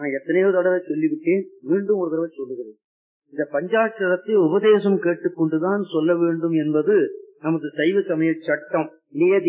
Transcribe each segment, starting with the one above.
நான் எத்தனையோ தடவை சொல்லிவிட்டேன் மீண்டும் ஒரு தடவை சொல்லுகிறேன் இந்த பஞ்சாட்சரத்தை உபதேசம் கேட்டுக்கொண்டுதான் சொல்ல வேண்டும் என்பது நமது சைவ சமய சட்டம் நியதி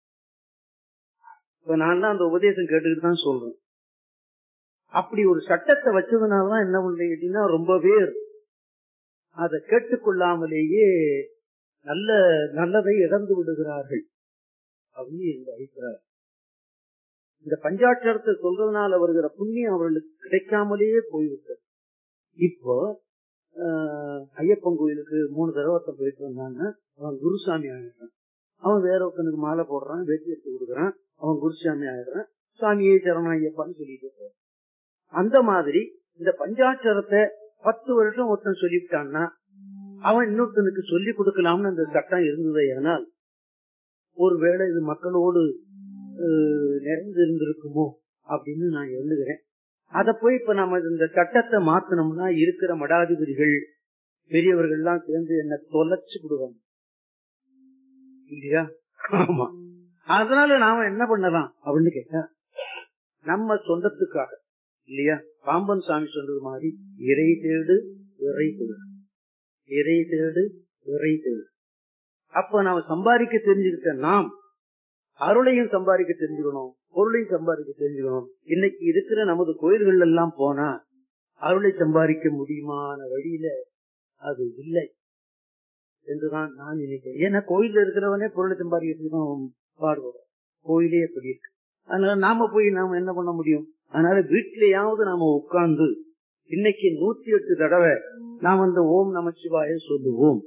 இப்ப நான் தான் அந்த உபதேசம் கேட்டுக்கிட்டு தான் சொல்றேன் அப்படி ஒரு சட்டத்தை வச்சதுனாலதான் என்ன பண்றீங்க கேட்டீங்கன்னா ரொம்ப பேர் அதை கேட்டுக்கொள்ளாமலேயே நல்ல நல்லதை இழந்து விடுகிறார்கள் அப்படின்னு இந்த அபிப்பிராயம் இந்த பஞ்சாட்சரத்தை சொல்றதுனால வருகிற புண்ணியம் அவர்களுக்கு கிடைக்காமலேயே போய்விட்டது இப்போ ஆஹ், ஐயப்பன் கோயிலுக்கு மூணு தடவை ஒருத்தன் போயிட்டு வந்தாங்க அவன் குருசாமி ஆயிடுறான் அவன் வேற ஒருத்தனுக்கு மாலை போடுறான் வெட்டி எடுத்து கொடுக்குறான் அவன் குருசாமி ஆயிடுறான் சாமியே சரணம் ஐயப்பான்னு சொல்லிட்டு இருக்காரு. அந்த மாதிரி இந்த பஞ்சாட்சரத்தை பத்து வருஷம் ஒருத்தன் சொல்லிவிட்டான்னா அவன் இன்னொருத்தனுக்கு சொல்லி கொடுக்கலாம்னு அந்த சட்டம் இருந்தது ஆனால் ஒருவேளை இது மக்களோடு அஹ், நிறைந்து இருந்திருக்குமோ அப்படின்னு நான் எண்ணுகிறேன் அத போய் இப்ப நம்ம இந்த சட்டத்தை மாத்தணும்னா இருக்கிற மடாதிபதிகள் பெரியவர்கள் எல்லாம் சேர்ந்து என்ன தொலைச்சு விடுவாங்க இல்லையா ஆமா அதனால நாம என்ன பண்ணலாம் அப்படின்னு கேட்டா நம்ம சொந்தத்துக்காக இல்லையா பாம்பன் சாமி சொல்றது மாதிரி இறை தேடு இறை தேடு இறை தேடு இறை தேடு அப்ப நாம சம்பாதிக்க தெரிஞ்சுக்கிட்ட நாம் அருளையும் சம்பாதிக்க தெரிஞ்சுக்கணும் பொருளையும் சம்பாதிக்க தெரிஞ்சுக்கணும் இன்னைக்கு இருக்கிற நமது கோயில்கள் எல்லாம் போனா அருளை சம்பாதிக்க முடியுமான வழியில அது இல்லை என்றுதான் நான் நினைக்கிறேன் ஏன்னா கோயில்ல இருக்கிறவனே பொருளை சம்பாதிக்கிறதுக்கு தான் பாடுபடும் கோயிலே எப்படி இருக்கு அதனால நாம போய் நாம என்ன பண்ண முடியும் அதனால வீட்டிலேயாவது நாம உட்கார்ந்து இன்னைக்கு நூத்தி எட்டு தடவை நாம் அந்த ஓம் நமச்சிவாய சொல்லுவோம்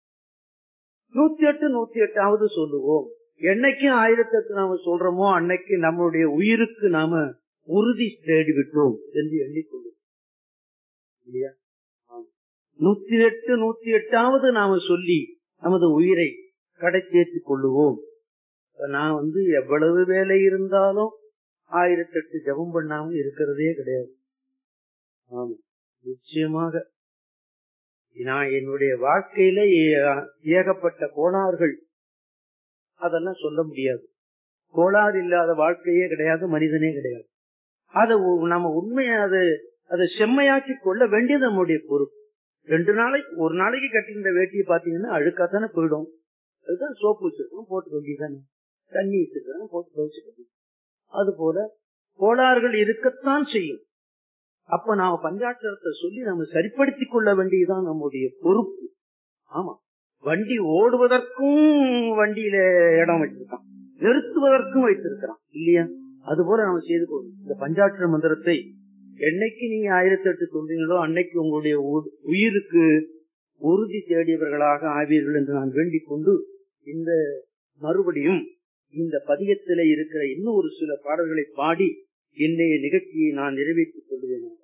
நூத்தி எட்டு நூத்தி எட்டாவது சொல்லுவோம் என்னைக்கு ஆயிரத்தி எட்டு நாம சொல்றோமோ அன்னைக்கு நம்மளுடைய உயிருக்கு நாம உறுதி தேடி விட்டோம் என்று எண்ணிக்கொள்ளும் இல்லையா ஆம். நூத்தி எட்டு நூத்தி எட்டாவது நாம சொல்லி நமது உயிரை கடை சேர்த்துக் கொள்ளுவோம் இப்ப நான் வந்து எவ்வளவு வேலை இருந்தாலும் ஆயிரத்தி எட்டு ஜபம் பண்ணாம இருக்கிறதே கிடையாது ஆமா நிச்சயமாக நான் என்னுடைய வாழ்க்கையில ஏ- ஏகப்பட்ட கோளாறுகள் அதெல்லாம் சொல்ல முடியாது கோளாறு இல்லாத வாழ்க்கையே கிடையாது மனிதனே கிடையாது அதை உ- நம்ம உண்மையை அது அதை செம்மையாக்கி கொள்ள வேண்டியது நம்முடைய பொறுப்பு ரெண்டு நாளைக்கு ஒரு நாளைக்கு கட்டியிருந்த வேட்டியை பாத்தீங்கன்னா அழுக்காத்தானே போயிடும் அதுதான் சோப்பு வச்சிருக்கோம் போட்டு வேண்டியதானே தண்ணி வச்சிருக்கோம் போட்டு துவைச்சுக்கணும் அது போல கோளாறுகள் இருக்கத்தான் செய்யும் அப்ப நாம பஞ்சாட்சரத்தை சொல்லி நம்ம சரிப்படுத்திக் கொள்ள வேண்டியதுதான் நம்முடைய பொறுப்பு ஆமா வண்டி ஓடுவதற்கும் வண்டியில இடம் வச்சிருக்கான் நிறுத்துவதற்கும் வைத்திருக்கிறான் இல்லையா அது போல நம்ம செய்து கொள்ளும் இந்த பஞ்சாட்சர மந்திரத்தை என்னைக்கு நீங்க ஆயிரத்தி எட்டு சொல்றீங்களோ அன்னைக்கு உங்களுடைய உ- உயிருக்கு உறுதி தேடியவர்களாக ஆவீர்கள் என்று நான் வேண்டிக் கொண்டு இந்த மறுபடியும் இந்த பதியத்திலே இருக்கிற இன்னும் ஒரு சில பாடல்களை பாடி இன்றைய நிகழ்ச்சியை நான் நிறைவேற்றிக் கொள்வேன்